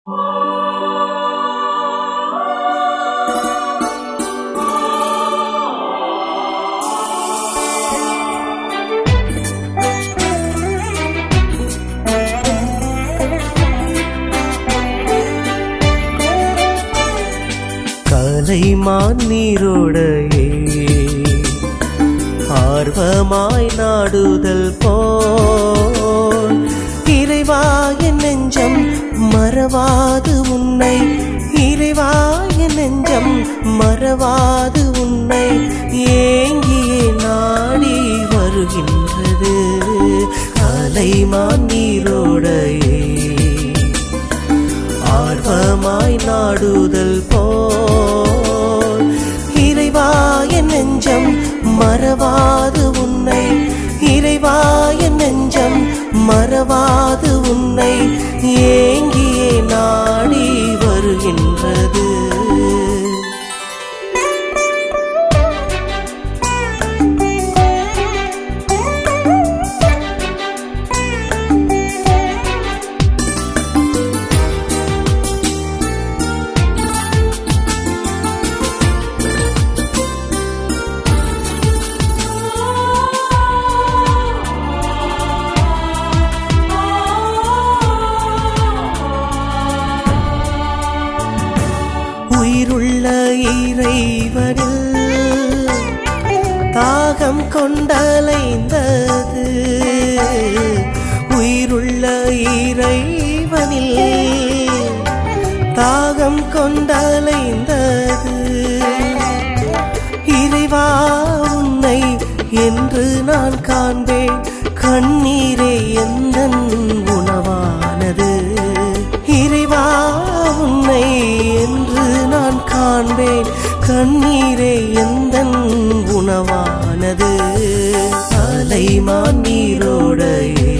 கலைமான் நீரோடையே ஆர்வமாய் நாடுதல் போல் இறைவா என் நெஞ்சம் மறவாது உன்னை இறைவா என் நெஞ்சம் மறவாது உன்னை ஏங்கியே நாடி வருகின்றது கலைமான் நீரோடையே ஆர்வமாய் நாடுதல் போல் இறைவா என் நெஞ்சம் மறவாது உன்னை இறைவா என் நெஞ்சம் மறவாது உன்னை ஏங்கியே நாடி வருகின்றது உயிருள்ள இறைவனில் தாகம் கொண்டலைந்தது உயிருள்ள இறைவனில் தாகம் கொண்டலைந்தது இறைவா உன்னை என்று நான் காண்பேன் கண்ணீரே எந்த உணவானது இறைவா உன்னை என்று நான் காண்பேன் கண்ணீரே எந்த உணவானது அலைமான் நீரோடையே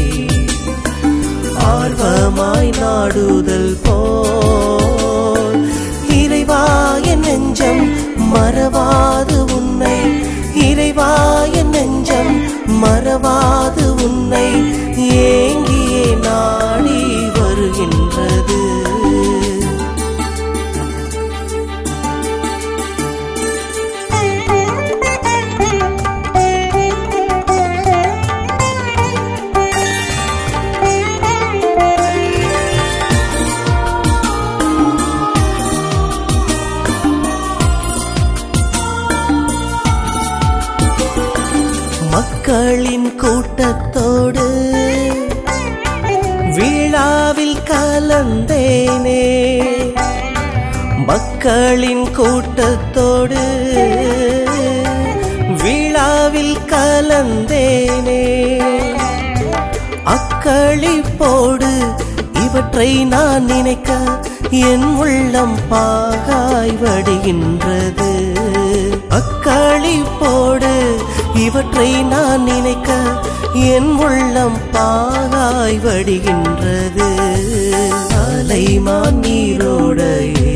ஆர்வமாய் நாடுதல் போல் இறைவா என் நெஞ்சம் மறவாது உன்னை இறைவா என் நெஞ்சம் மறவாது உன்னை ஏங்கியே நாடி வருகின்றது மக்களின் கூட்டத்தோடு விழாவில் கலந்தேனே மக்களின் கூட்டத்தோடு விழாவில் கலந்தேனே அக்களிப்போடு இவற்றை நான் நினைக்க என் உள்ளம் பாகாய் வடிகின்றது அக்களிப்போடு இவற்றை நான் நினைக்க என் உள்ளம் பாகாய் வடிகின்றது அலைமான் நீரோடையே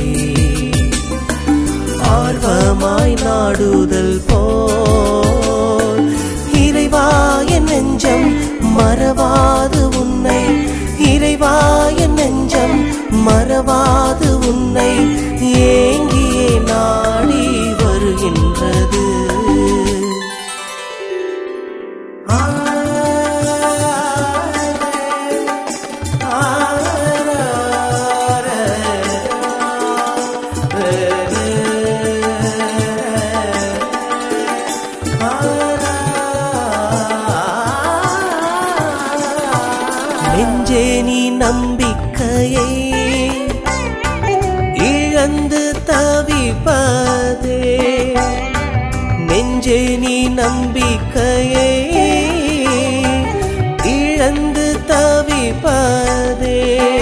ஆர்வமாய் நாடுதல் போல் இறைவா என் நெஞ்சம் மறவாது உன்னை இறைவா என் நெஞ்சம் மறவாது உன்னை ஏங்கியே நாடி வருகின்றது நெஞ்சே நீ நம்பிக்கையை இழந்து தவிப்பதே நெஞ்சே நீ நம்பிக்கையை இழந்து தவிப்பதே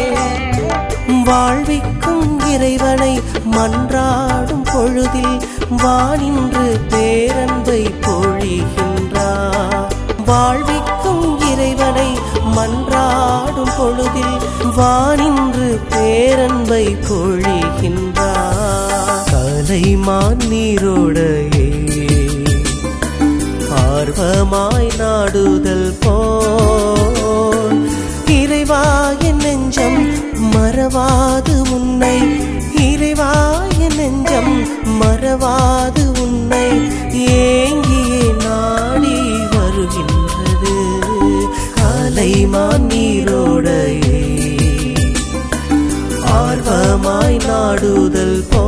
வாழ்விக்கும் இறைவனை மன்றாடும் பொழுதில் வானின்று பேரன்பை பொழிகின்றார் வாழ்விக்கும் இறைவனை மன்றாடும் பொழுதில் வானின்று பேரன்பை பொழிகின்றார் கலைமான் நீரோடையே ஆர்வமாய் நாடுதல் போல் இறைவா என் நெஞ்சம் நெஞ்சம் மறவாது உன்னை இறைவாய நெஞ்சம் மறவாது உன்னை ஏங்கியே நாடி வருகின்றது அலைமான் நீரோடையே ஆர்வமாய் நாடுதல்